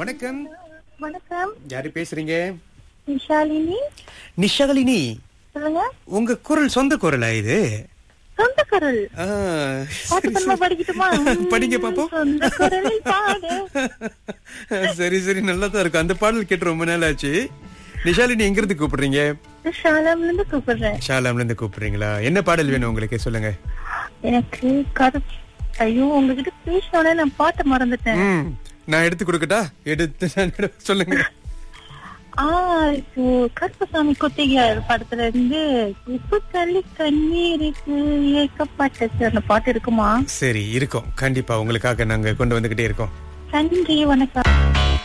வணக்கம் வணக்கம் யாரு பேசுறீங்க விஷாலினி நிஷாலினி சொல்லுங்க உங்க குரல் சொந்த குரலா இது சொந்த குரல் ஆ, பாட்டு சரி, தன்மை சரி. படிக்கட்டுமா படிங்க பாப்போம் சொந்த குரலில் பாடு சரி சரி நல்லா தான் இருக்கும் அந்த பாடல் கேட்டு ரொம்ப நாள் ஆச்சு நிஷாலினி எங்க இருந்து கூப்பிடுறீங்க ஷாலாம்ல இருந்து கூப்பிடுறேன் ஷாலாம்ல இருந்து கூப்பிடுறீங்களா என்ன பாடல் வேணும் உங்களுக்கு சொல்லுங்க எனக்கு கரு ஐயோ உங்ககிட்ட பேசினோட நான் பாட்ட மறந்துட்டேன் ம், நான் எடுத்து கொடுக்கட்டா எடுத்து நான் எடு- சொல்லுங்க ஆ இப்போ கருப்பசாமி கொத்திகார் படத்துல இருந்து உப்பு தள்ளி கண்ணீருக்கு ஏக்கப்பட்டது அந்த பாட்டு இருக்குமா சரி இருக்கும் கண்டிப்பா உங்களுக்காக நாங்க கொண்டு வந்துகிட்டே இருக்கோம் நன்றி வணக்கம்